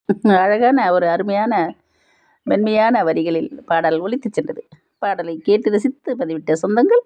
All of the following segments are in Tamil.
அழகான ஒரு அருமையான மென்மையான வரிகளில் பாடல் ஒலித்துச் சென்றது பாடலை கேட்டு ரசித்து பதிவிட்ட சொந்தங்கள்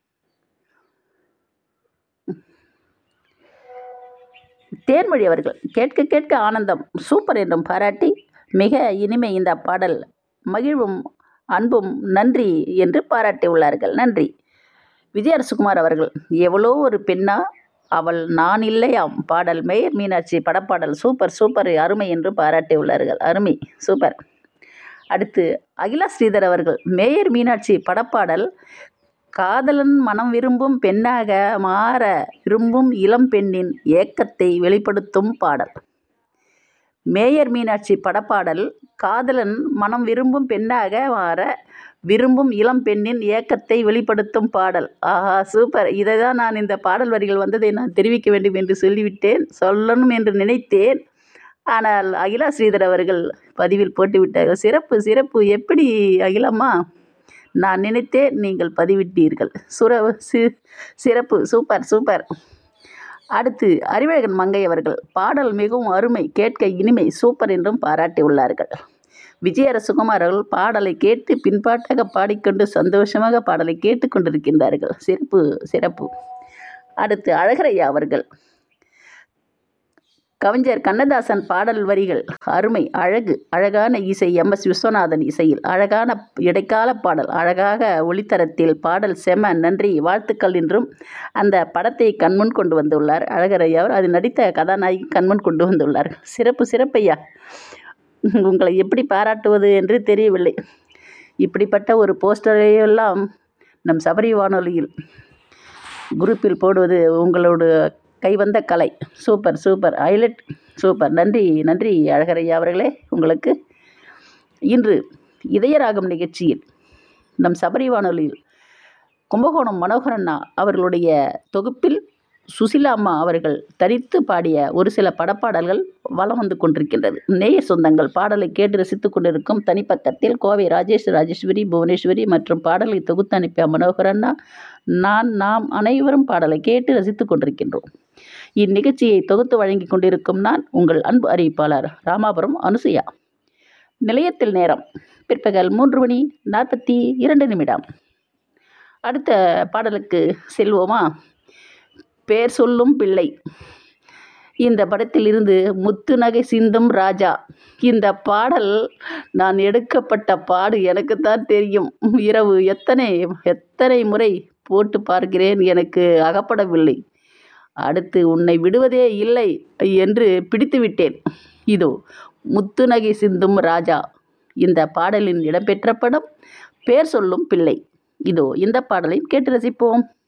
தேன்மொழி அவர்கள் கேட்க கேட்க ஆனந்தம் சூப்பர் என்றும் பாராட்டி மிக இனிமை இந்த பாடல் மகிழ்வும் அன்பும் நன்றி என்று பாராட்டியுள்ளார்கள் நன்றி விஜயரசுகுமார் அவர்கள் எவ்வளோ ஒரு பெண்ணா அவள் நான் இல்லையாம் பாடல் மேயர் மீனாட்சி படப்பாடல் சூப்பர் சூப்பர் அருமை என்று பாராட்டியுள்ளார்கள் அருமை சூப்பர் அடுத்து அகிலா ஸ்ரீதர் அவர்கள் மேயர் மீனாட்சி படப்பாடல் காதலன் மனம் விரும்பும் பெண்ணாக மாற விரும்பும் இளம் பெண்ணின் ஏக்கத்தை வெளிப்படுத்தும் பாடல் மேயர் மீனாட்சி படப்பாடல் காதலன் மனம் விரும்பும் பெண்ணாக மாற விரும்பும் இளம் பெண்ணின் ஏக்கத்தை வெளிப்படுத்தும் பாடல் ஆஹா சூப்பர் இதை தான் நான் இந்த பாடல் வரிகள் வந்ததை நான் தெரிவிக்க வேண்டும் என்று சொல்லிவிட்டேன் சொல்லணும் என்று நினைத்தேன் ஆனால் அகிலா ஸ்ரீதர் அவர்கள் பதிவில் போட்டுவிட்டார்கள் சிறப்பு சிறப்பு எப்படி அகிலம்மா நான் நினைத்தேன் நீங்கள் பதிவிட்டீர்கள் சுர சி சிறப்பு சூப்பர் சூப்பர் அடுத்து அறிவழகன் மங்கை அவர்கள் பாடல் மிகவும் அருமை கேட்க இனிமை சூப்பர் என்றும் பாராட்டியுள்ளார்கள் விஜயர சுகுமார் அவர்கள் பாடலை கேட்டு பின்பாட்டாக பாடிக்கொண்டு சந்தோஷமாக பாடலை கேட்டுக்கொண்டிருக்கின்றார்கள் சிறப்பு சிறப்பு அடுத்து அழகரையா அவர்கள் கவிஞர் கண்ணதாசன் பாடல் வரிகள் அருமை அழகு அழகான இசை எம் எஸ் விஸ்வநாதன் இசையில் அழகான இடைக்கால பாடல் அழகாக ஒளித்தரத்தில் பாடல் செம நன்றி வாழ்த்துக்கள் என்றும் அந்த படத்தை கண்முன் கொண்டு வந்துள்ளார் அழகரையா அவர் அது நடித்த கதாநாயகி கண்முன் கொண்டு வந்துள்ளார் சிறப்பு சிறப்பையா உங்களை எப்படி பாராட்டுவது என்று தெரியவில்லை இப்படிப்பட்ட ஒரு போஸ்டரையெல்லாம் நம் சபரி வானொலியில் குரூப்பில் போடுவது உங்களோட கைவந்த கலை சூப்பர் சூப்பர் ஹைலைட் சூப்பர் நன்றி நன்றி அழகரையா அவர்களே உங்களுக்கு இன்று இதயராகம் நிகழ்ச்சியில் நம் சபரி வானொலியில் கும்பகோணம் மனோகரண்ணா அவர்களுடைய தொகுப்பில் சுசிலா அம்மா அவர்கள் தனித்து பாடிய ஒரு சில படப்பாடல்கள் வலம் வந்து கொண்டிருக்கின்றது நேயர் சொந்தங்கள் பாடலை கேட்டு ரசித்து கொண்டிருக்கும் தனிப்பக்கத்தில் கோவை ராஜேஷ் ராஜேஸ்வரி புவனேஸ்வரி மற்றும் பாடலை தொகுத்து அனுப்பிய மனோகரண்ணா நான் நாம் அனைவரும் பாடலை கேட்டு ரசித்து கொண்டிருக்கின்றோம் இந்நிகழ்ச்சியை தொகுத்து வழங்கி கொண்டிருக்கும் நான் உங்கள் அன்பு அறிவிப்பாளர் ராமாபுரம் அனுசுயா நிலையத்தில் நேரம் பிற்பகல் மூன்று மணி நாற்பத்தி இரண்டு நிமிடம் அடுத்த பாடலுக்கு செல்வோமா பேர் சொல்லும் பிள்ளை இந்த படத்தில் இருந்து முத்து நகை சிந்தும் ராஜா இந்த பாடல் நான் எடுக்கப்பட்ட பாடு எனக்குத்தான் தெரியும் இரவு எத்தனை எத்தனை முறை போட்டு பார்க்கிறேன் எனக்கு அகப்படவில்லை அடுத்து உன்னை விடுவதே இல்லை என்று பிடித்து விட்டேன் இதோ முத்து நகை சிந்தும் ராஜா இந்த பாடலின் இடம்பெற்ற படம் பேர் சொல்லும் பிள்ளை இதோ இந்த பாடலை கேட்டு ரசிப்போம்